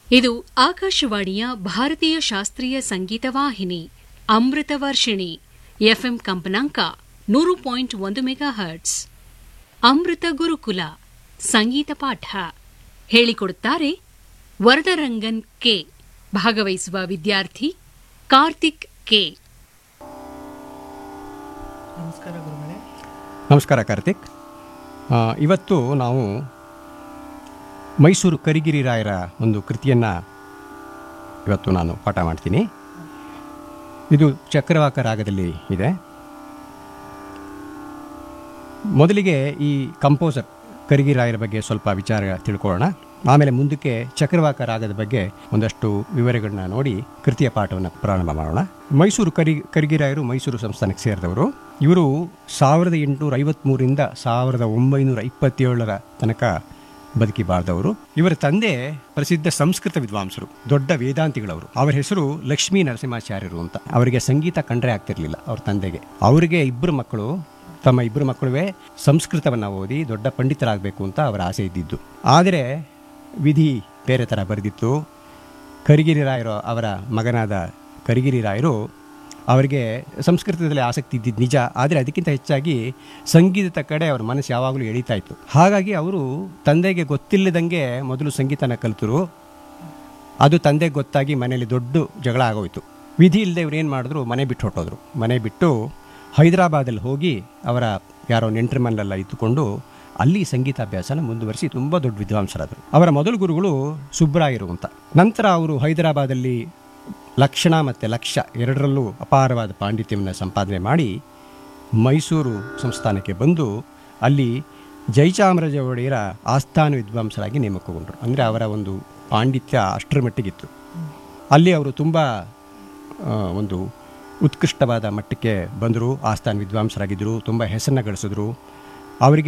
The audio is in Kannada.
ಇದು ಆಕಾಶವಾಣಿಯ ಭಾರತೀಯ ಶಾಸ್ತ್ರೀಯ ಸಂಗೀತ ವಾಹಿನಿ ಅಮೃತ ವರ್ಷಿಣಿ ಎಫ್ಎಂ ಕಂಪನಾಂಕ ನೂರು ಪಾಯಿಂಟ್ ಒಂದು ಮೆಗಾ ಹರ್ಟ್ಸ್ ಅಮೃತ ಗುರುಕುಲ ಸಂಗೀತ ಪಾಠ ಹೇಳಿಕೊಡುತ್ತಾರೆ ವರದರಂಗನ್ ಕೆ ಭಾಗವಹಿಸುವ ವಿದ್ಯಾರ್ಥಿ ಕಾರ್ತಿಕ್ ಕೆ ನಮಸ್ಕಾರ ಗುರುಗಳೇ ನಮಸ್ಕಾರ ಕಾರ್ತಿಕ್ ಆ, ಇವತ್ತು ನಾವು ಮೈಸೂರು ಕರಿಗಿರಿ ರಾಯರ ಒಂದು ಕೃತಿಯನ್ನು ಇವತ್ತು ನಾನು ಪಾಠ ಮಾಡ್ತೀನಿ ಇದು ಚಕ್ರವಾಕ ರಾಗದಲ್ಲಿ ಇದೆ ಮೊದಲಿಗೆ ಈ ಕಂಪೋಸರ್ ಕರಿಗಿರಿ ರಾಯರ ಬಗ್ಗೆ ಸ್ವಲ್ಪ ವಿಚಾರ ತಿಳ್ಕೊಳ್ಳೋಣ ಆಮೇಲೆ ಮುಂದಕ್ಕೆ ಚಕ್ರವಾಕ ರಾಗದ ಬಗ್ಗೆ ಒಂದಷ್ಟು ವಿವರಗಳನ್ನ ನೋಡಿ ಕೃತಿಯ ಪಾಠವನ್ನು ಪ್ರಾರಂಭ ಮಾಡೋಣ ಮೈಸೂರು ಕರಿ ಕರಿಗಿರಾಯರು ಮೈಸೂರು ಸಂಸ್ಥಾನಕ್ಕೆ ಸೇರಿದವರು ಇವರು ಸಾವಿರದ ಎಂಟುನೂರ ಐವತ್ತ್ಮೂರಿಂದ ಸಾವಿರದ ಒಂಬೈನೂರ ಇಪ್ಪತ್ತೇಳರ ತನಕ ಬದುಕಿ ಬಾಳ್ದವರು ಇವರ ತಂದೆ ಪ್ರಸಿದ್ಧ ಸಂಸ್ಕೃತ ವಿದ್ವಾಂಸರು ದೊಡ್ಡ ವೇದಾಂತಿಗಳವರು ಅವರ ಹೆಸರು ಲಕ್ಷ್ಮೀ ನರಸಿಂಹಾಚಾರ್ಯರು ಅಂತ ಅವರಿಗೆ ಸಂಗೀತ ಕಂಡ್ರೆ ಆಗ್ತಿರ್ಲಿಲ್ಲ ಅವ್ರ ತಂದೆಗೆ ಅವರಿಗೆ ಇಬ್ಬರು ಮಕ್ಕಳು ತಮ್ಮ ಇಬ್ಬರು ಮಕ್ಕಳುವೇ ಸಂಸ್ಕೃತವನ್ನು ಓದಿ ದೊಡ್ಡ ಪಂಡಿತರಾಗಬೇಕು ಅಂತ ಅವರ ಆಸೆ ಇದ್ದಿದ್ದು ಆದರೆ ವಿಧಿ ಬೇರೆ ಥರ ಬರೆದಿತ್ತು ಕರಿಗಿರಿ ರಾಯರು ಅವರ ಮಗನಾದ ಕರಿಗಿರಿ ರಾಯರು ಅವರಿಗೆ ಸಂಸ್ಕೃತದಲ್ಲಿ ಆಸಕ್ತಿ ಇದ್ದಿದ್ದು ನಿಜ ಆದರೆ ಅದಕ್ಕಿಂತ ಹೆಚ್ಚಾಗಿ ಸಂಗೀತದ ಕಡೆ ಅವರ ಮನಸ್ಸು ಯಾವಾಗಲೂ ಎಳೀತಾ ಇತ್ತು ಹಾಗಾಗಿ ಅವರು ತಂದೆಗೆ ಗೊತ್ತಿಲ್ಲದಂಗೆ ಮೊದಲು ಸಂಗೀತನ ಕಲಿತರು ಅದು ತಂದೆಗೆ ಗೊತ್ತಾಗಿ ಮನೆಯಲ್ಲಿ ದೊಡ್ಡ ಜಗಳ ಆಗೋಯ್ತು ವಿಧಿ ಇಲ್ಲದೆ ಇವ್ರು ಏನು ಮಾಡಿದ್ರು ಮನೆ ಬಿಟ್ಟು ಹೊಟ್ಟೋದ್ರು ಮನೆ ಬಿಟ್ಟು ಹೈದರಾಬಾದಲ್ಲಿ ಹೋಗಿ ಅವರ ಯಾರೋ ನೆಂಟರ ಮನೆಯಲ್ಲ ಇದ್ದುಕೊಂಡು ಅಲ್ಲಿ ಸಂಗೀತಾಭ್ಯಾಸನ ಮುಂದುವರಿಸಿ ತುಂಬ ದೊಡ್ಡ ವಿದ್ವಾಂಸರಾದರು ಅವರ ಮೊದಲ ಗುರುಗಳು ಸುಬ್ರಾಯರು ಅಂತ ನಂತರ ಅವರು ಹೈದರಾಬಾದಲ್ಲಿ ಲಕ್ಷಣ ಮತ್ತು ಲಕ್ಷ ಎರಡರಲ್ಲೂ ಅಪಾರವಾದ ಪಾಂಡಿತ್ಯವನ್ನು ಸಂಪಾದನೆ ಮಾಡಿ ಮೈಸೂರು ಸಂಸ್ಥಾನಕ್ಕೆ ಬಂದು ಅಲ್ಲಿ ಜಯಚಾಮರಾಜ ಒಡೆಯರ ಆಸ್ಥಾನ ವಿದ್ವಾಂಸರಾಗಿ ನೇಮಕಗೊಂಡರು ಅಂದರೆ ಅವರ ಒಂದು ಪಾಂಡಿತ್ಯ ಅಷ್ಟರ ಮಟ್ಟಿಗಿತ್ತು ಅಲ್ಲಿ ಅವರು ತುಂಬ ಆ, ಒಂದು ಉತ್ಕೃಷ್ಟವಾದ ಮಟ್ಟಕ್ಕೆ ಬಂದರು ಆಸ್ಥಾನ ವಿದ್ವಾಂಸರಾಗಿದ್ದರು ತುಂಬ ಹೆಸರನ್ನ ಗಳಿಸಿದ್ರು ಅವರಿಗೆ